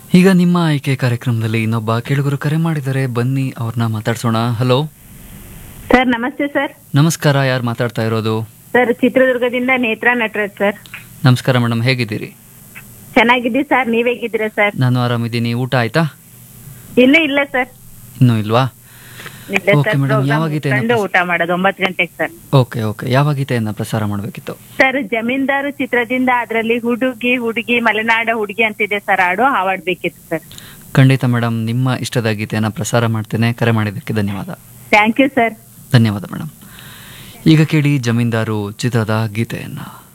ಈಗ ನಿಮ್ಮ ಆಯ್ಕೆ ಕಾರ್ಯಕ್ರಮದಲ್ಲಿ ಇನ್ನೊಬ್ಬ ಕೇಳುಗರು ಕರೆ ಮಾಡಿದರೆ ಬನ್ನಿ ಅವ್ರನ್ನ ಮಾತಾಡ್ಸೋಣ ಹಲೋ ಸರ್ ನಮಸ್ತೆ ಸರ್ ನಮಸ್ಕಾರ ಯಾರು ಮಾತಾಡ್ತಾ ಇರೋದು ಸರ್ ಚಿತ್ರದುರ್ಗದಿಂದ ನೇತ್ರಾ ನಟರಾಜ್ ಸರ್ ನಮಸ್ಕಾರ ಮೇಡಮ್ ಹೇಗಿದ್ದೀರಿ ಚೆನ್ನಾಗಿದ್ದೀವಿ ಸರ್ ನೀವ್ ಹೇಗಿದ್ದೀರಾ ಸರ್ ನಾನು ಆರಾಮಿದ್ದೀನಿ ಊಟ ಆಯ್ತಾ ಇನ್ನೂ ಇಲ್ಲ ಸರ್ ಇನ್ನೂ ಇಲ್ವಾ ಇಲ್ಲ Okay, ಸರ್ madam. program ಯಾವ ಗೀತೆ ಮುಗ್ಸ್ಕೊಂಡು ಊಟ ಮಾಡೋದು ಒಂಬತ್ತು ಗಂಟೆಗೆ ಸರ್ ಓಕೆ ಓಕೆ ಯಾವ ಗೀತೆಯನ್ನ ಪ್ರಸಾರ ಮಾಡಬೇಕಿತ್ತು ಸರ್ ಜಮೀನ್ದಾರು ಚಿತ್ರದಿಂದ ಅದರಲ್ಲಿ ಹುಡುಗಿ ಹುಡುಗಿ ಮಲೆನಾಡ ಹುಡುಗಿ ಅಂತಿದೆ ಸರ್ ಹಾಡು ಹಾವಾಡ್ಬೇಕಿತ್ತು ಸರ್ ಖಂಡಿತ ಮೇಡಮ್ ನಿಮ್ಮ ಇಷ್ಟದ ಗೀತೆಯನ್ನು ಪ್ರಸಾರ ಮಾಡ್ತೇನೆ ಕರೆ ಮಾಡಿದ್ದಕ್ಕೆ ಧನ್ಯವಾದ ಥ್ಯಾಂಕ್ ಯು ಸರ್ ಧನ್ಯವಾದ ಮೇಡಮ್ ಈಗ ಕೇಳಿ ಜಮೀನ್ದಾರು ಚಿತ್ರದ ಗೀತೆಯನ್ನು